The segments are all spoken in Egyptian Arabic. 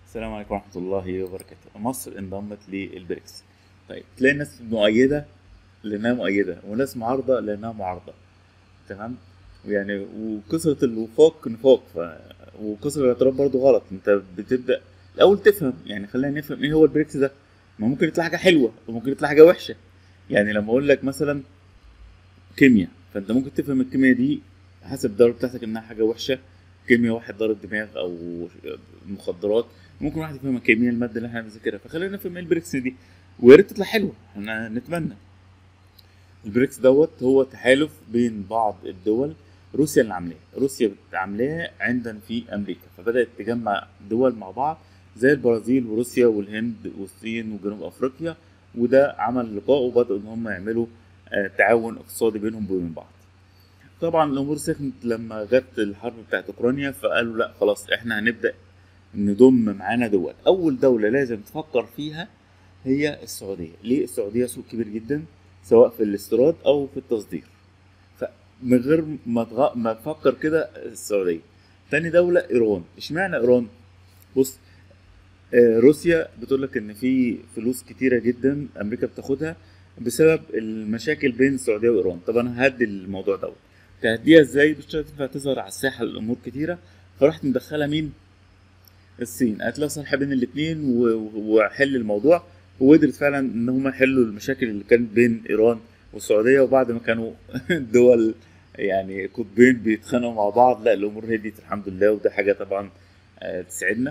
السلام عليكم ورحمة الله وبركاته مصر انضمت للبريكس طيب تلاقي ناس مؤيدة لأنها مؤيدة وناس معارضة لأنها معارضة تمام يعني وكثرة الوفاق نفاق ف... وكثرة الاعتراف برضه غلط انت بتبدأ الأول تفهم يعني خلينا نفهم ايه هو البريكس ده ما ممكن يطلع حاجة حلوة وممكن يطلع حاجة وحشة يعني لما أقول لك مثلا كيمياء فأنت ممكن تفهم الكيمياء دي حسب الدولة بتاعتك إنها حاجة وحشة كيمياء واحد ضارب دماغ أو مخدرات ممكن واحد يفهم الكيمياء الماده اللي احنا بنذاكرها فخلينا نفهم ايه البريكس دي ويا ريت تطلع حلوه احنا نتمنى البريكس دوت هو تحالف بين بعض الدول روسيا اللي عاملاه روسيا عاملاه عندنا في امريكا فبدات تجمع دول مع بعض زي البرازيل وروسيا والهند والصين وجنوب افريقيا وده عمل لقاء وبداوا ان هم يعملوا تعاون اقتصادي بينهم وبين بعض طبعا الامور سخنت لما جت الحرب بتاعت اوكرانيا فقالوا لا خلاص احنا هنبدا نضم معانا دول اول دوله لازم تفكر فيها هي السعوديه ليه السعوديه سوق كبير جدا سواء في الاستيراد او في التصدير فمن غير ما تغ... ما تفكر كده السعوديه تاني دوله ايران اشمعنى ايران بص آه روسيا بتقول لك ان في فلوس كتيره جدا امريكا بتاخدها بسبب المشاكل بين السعوديه وايران طب انا هدي الموضوع دوت تهديها ازاي مش تنفع تظهر على الساحه الامور كتيره فرحت مدخله مين الصين هتلاقي صالحه بين الاثنين وحل الموضوع وقدرت فعلا ان هم يحلوا المشاكل اللي كانت بين ايران والسعوديه وبعد ما كانوا دول يعني قطبين بيتخانقوا مع بعض لا الامور هديت الحمد لله وده حاجه طبعا تسعدنا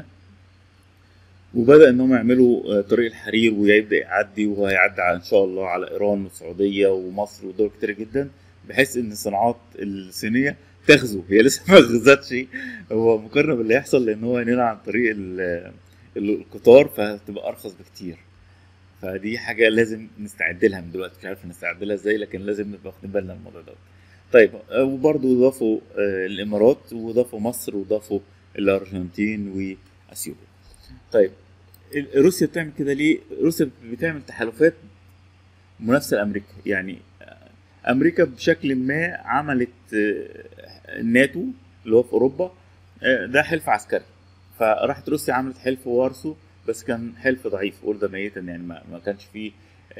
وبدا ان هم يعملوا طريق الحرير ويبدا يعدي وهيعدي ان شاء الله على ايران والسعوديه ومصر ودول كتير جدا بحيث ان الصناعات الصينيه تغزو هي لسه ما غزتش هو مقارنه باللي هيحصل لان هو هينقل عن طريق القطار فهتبقى ارخص بكتير فدي حاجه لازم نستعد لها من دلوقتي مش عارف نستعد لها ازاي لكن لازم نبقى واخدين بالنا من الموضوع ده طيب وبرضه ضافوا الامارات وضافوا مصر وضافوا الارجنتين واثيوبيا طيب روسيا بتعمل كده ليه روسيا بتعمل تحالفات منافسه لامريكا يعني امريكا بشكل ما عملت الناتو اللي هو في اوروبا ده حلف عسكري فراحت روسيا عملت حلف وارسو بس كان حلف ضعيف قول ده ميتا يعني ما, ما كانش فيه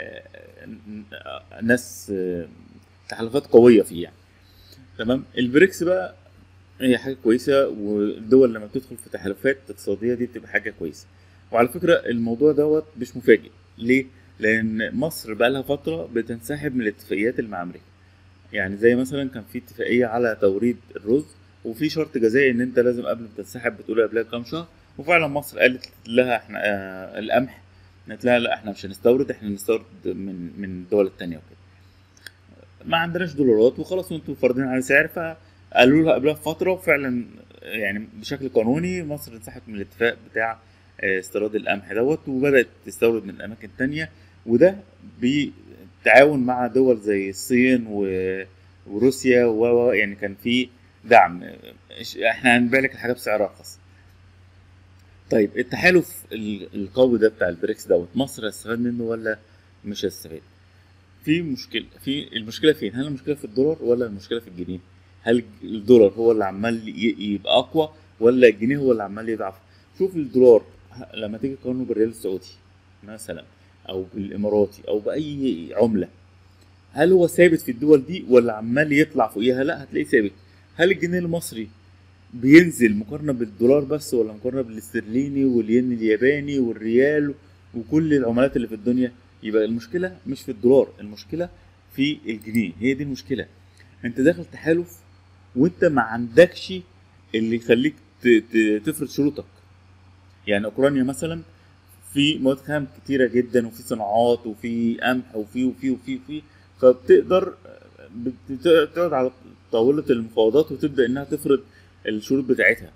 ناس تحالفات قويه فيه يعني تمام البريكس بقى هي حاجه كويسه والدول لما بتدخل في تحالفات اقتصاديه دي بتبقى حاجه كويسه وعلى فكره الموضوع دوت مش مفاجئ ليه لان مصر بقى لها فتره بتنسحب من الاتفاقيات اللي مع امريكا يعني زي مثلا كان في اتفاقيه على توريد الرز وفي شرط جزائي ان انت لازم قبل ما تنسحب بتقول قبلها بكام شهر وفعلا مصر قالت لها احنا آه القمح قالت لها لا احنا مش هنستورد احنا هنستورد من من الدول التانية وكده ما عندناش دولارات وخلاص وانتوا فارضين على سعر فقالوا لها قبلها بفتره وفعلا يعني بشكل قانوني مصر انسحبت من الاتفاق بتاع استيراد القمح دوت وبدات تستورد من اماكن تانية وده بالتعاون مع دول زي الصين و... وروسيا و يعني كان في دعم احنا هنبيع لك الحاجه بسعر ارخص طيب التحالف القوي ده بتاع البريكس دوت مصر هتستفاد منه ولا مش هتستفاد في مشكله في المشكله فين هل المشكله في الدولار ولا المشكله في الجنيه هل الدولار هو اللي عمال يبقى اقوى ولا الجنيه هو اللي عمال يضعف شوف الدولار لما تيجي تقارنه بالريال السعودي مثلا او بالاماراتي او باي عمله هل هو ثابت في الدول دي ولا عمال يطلع فوقيها لا هتلاقيه ثابت هل الجنيه المصري بينزل مقارنه بالدولار بس ولا مقارنه بالاسترليني والين الياباني والريال وكل العملات اللي في الدنيا يبقى المشكله مش في الدولار المشكله في الجنيه هي دي المشكله انت داخل تحالف وانت ما عندكش اللي يخليك تفرض شروطك يعني اوكرانيا مثلا في مواد خام كتيره جدا وفي صناعات وفي قمح وفي وفي وفي وفي فبتقدر تقعد على طاوله المفاوضات وتبدا انها تفرض الشروط بتاعتها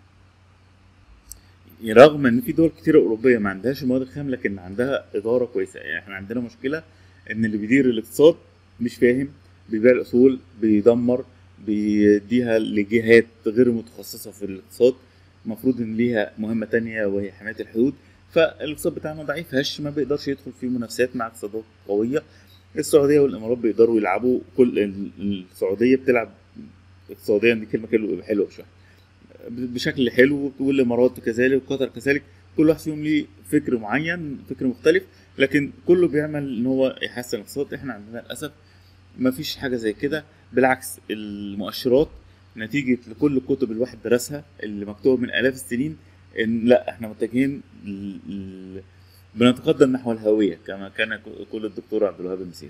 رغم ان في دول كتيره اوروبيه ما عندهاش مواد خام لكن عندها اداره كويسه يعني احنا عندنا مشكله ان اللي بيدير الاقتصاد مش فاهم بيبيع الاصول بيدمر بيديها لجهات غير متخصصه في الاقتصاد المفروض ان ليها مهمه تانية وهي حمايه الحدود فالاقتصاد بتاعنا ضعيف هش ما بيقدرش يدخل في منافسات مع اقتصادات قويه السعوديه والامارات بيقدروا يلعبوا كل السعوديه بتلعب اقتصاديا دي كلمه حلوه حلوه شويه بشكل حلو والامارات كذلك وقطر كذلك كل واحد فيهم ليه فكر معين فكر مختلف لكن كله بيعمل ان هو يحسن الاقتصاد احنا عندنا للاسف ما فيش حاجه زي كده بالعكس المؤشرات نتيجه لكل الكتب الواحد درسها اللي مكتوبه من الاف السنين ان لا احنا متجهين ل- ل- بنتقدم نحو الهويه كما كان يقول الدكتور عبد الوهاب المسيري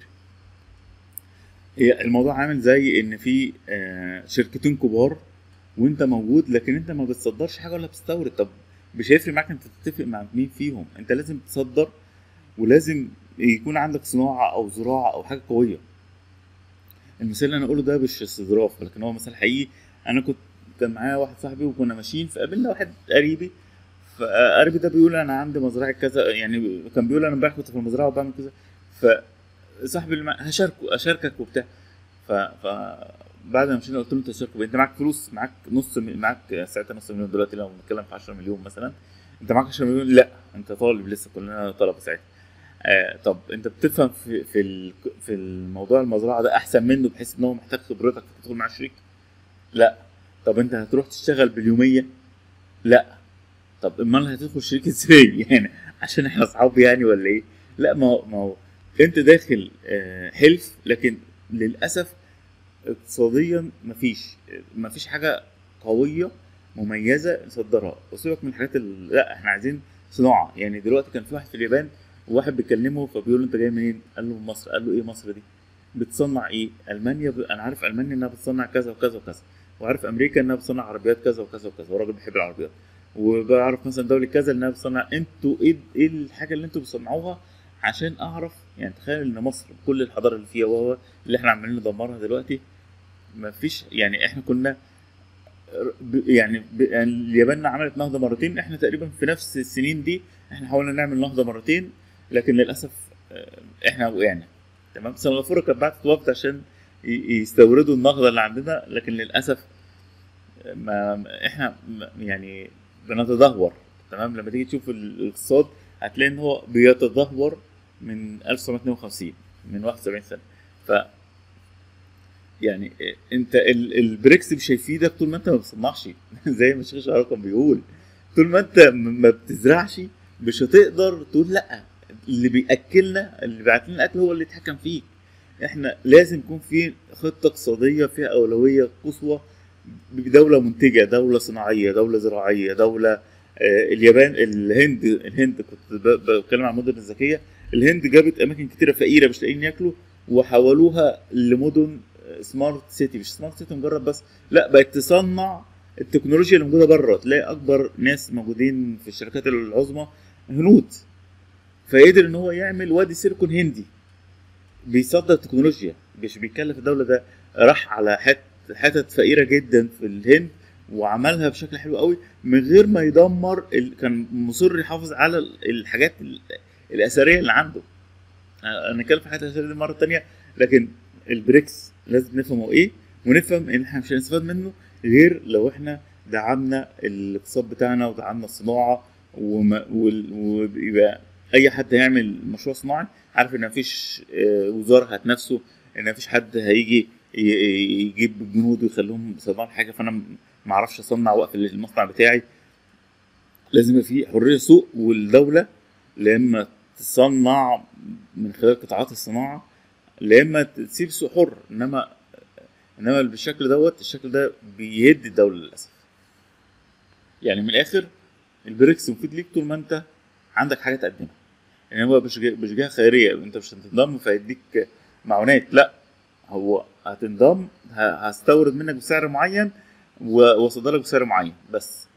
هي الموضوع عامل زي ان في آه، شركتين كبار وانت موجود لكن انت ما بتصدرش حاجه ولا بتستورد طب مش هيفرق معاك انت تتفق مع مين فيهم انت لازم تصدر ولازم يكون عندك صناعه او زراعه او حاجه قويه المثال اللي انا اقوله ده مش استظراف لكن هو مثال حقيقي انا كنت كان معايا واحد صاحبي وكنا ماشيين فقابلنا واحد قريبي فقريبي ده بيقول انا عندي مزرعه كذا يعني كان بيقول انا امبارح كنت في المزرعه وبعمل كذا فصاحبي اللي معاه هشاركه اشاركك وبتاع ف, ف بعد ما مشينا قلت له انت تشاركه انت معاك فلوس معاك نص م- معاك ساعتها نص مليون دلوقتي لو بنتكلم في 10 مليون مثلا انت معاك 10 مليون لا انت طالب لسه كلنا طلبه ساعتها آه طب انت بتفهم في في ال- في الموضوع المزرعه ده احسن منه بحيث ان هو محتاج خبرتك تدخل معاه شريك لا طب انت هتروح تشتغل باليوميه لا طب امال هتدخل شريك ازاي يعني عشان احنا اصحاب يعني ولا ايه لا ما هو ما هو انت داخل آه، حلف لكن للاسف اقتصاديا مفيش مفيش حاجه قويه مميزه نصدرها وسيبك من الحاجات اللي لا احنا عايزين صناعه يعني دلوقتي كان في واحد في اليابان وواحد بيكلمه فبيقول له انت جاي منين؟ قال له من مصر قال له ايه مصر دي؟ بتصنع ايه؟ المانيا ب... انا عارف المانيا انها بتصنع كذا وكذا وكذا وعارف امريكا انها بتصنع عربيات كذا وكذا وكذا وراجل بيحب العربيات وبعرف مثلا دوله كذا انها بتصنع انتوا ايه ايه الحاجه اللي انتوا بتصنعوها عشان اعرف يعني تخيل ان مصر بكل الحضاره اللي فيها وهو اللي احنا عمالين ندمرها دلوقتي ما فيش يعني احنا كنا ب- يعني, ب- يعني اليابان عملت نهضه مرتين احنا تقريبا في نفس السنين دي احنا حاولنا نعمل نهضه مرتين لكن للاسف آه، احنا وقعنا تمام سنغافوره كانت بعتت وفد عشان ي- يستوردوا النهضه اللي عندنا لكن للاسف ما احنا ما- يعني بنتدهور تمام لما تيجي تشوف الاقتصاد هتلاقي ان هو بيتدهور من 1952 من 71 سنه ف يعني انت ال- البريكس مش هيفيدك طول ما انت ما بتصنعش زي ما الشيخ شعراوي كان بيقول طول ما انت م- ما بتزرعش مش هتقدر تقول لا اللي بياكلنا اللي بيبعت لنا الاكل هو اللي يتحكم فيك احنا لازم يكون في خطه اقتصاديه فيها اولويه قصوى بدوله منتجه دوله صناعيه دوله زراعيه دوله آه، اليابان الهند الهند كنت ب- بتكلم عن المدن الذكيه الهند جابت اماكن كتيره فقيره مش لاقيين ياكلوا وحولوها لمدن سمارت سيتي مش سمارت سيتي مجرد بس لا بقت تصنع التكنولوجيا اللي موجوده بره تلاقي اكبر ناس موجودين في الشركات العظمى هنود فقدر ان هو يعمل وادي سيليكون هندي بيصدر تكنولوجيا مش بيكلف الدوله ده راح على حت حتت فقيره جدا في الهند وعملها بشكل حلو قوي من غير ما يدمر ال... كان مصر يحافظ على ال- الحاجات ال- الاثريه اللي عنده انا نتكلم في الحاجات الاثريه دي مره تانية لكن البريكس لازم نفهمه ايه ونفهم ان احنا مش هنستفاد منه غير لو احنا دعمنا الاقتصاد بتاعنا ودعمنا الصناعه وما- وال- ويبقى اي حد هيعمل مشروع صناعي عارف ان مفيش آه، وزاره هتنافسه ان مفيش حد هيجي ي- ي- يجيب جنود ويخليهم يصنعوا حاجه فانا م- ما اعرفش اصنع واقفل المصنع بتاعي لازم يبقى في حريه سوق والدوله لا اما تصنع من خلال قطاعات الصناعه لا اما تسيب سوق حر انما انما بالشكل دوت الشكل ده بيهد الدوله للاسف يعني من الاخر البريكس مفيد ليك طول ما انت عندك حاجه تقدمها يعني هو مش جه- مش جهه خيريه انت مش هتنضم فيديك معونات لا هو هتنضم ه- هستورد منك بسعر معين و- واصدر لك بسعر معين بس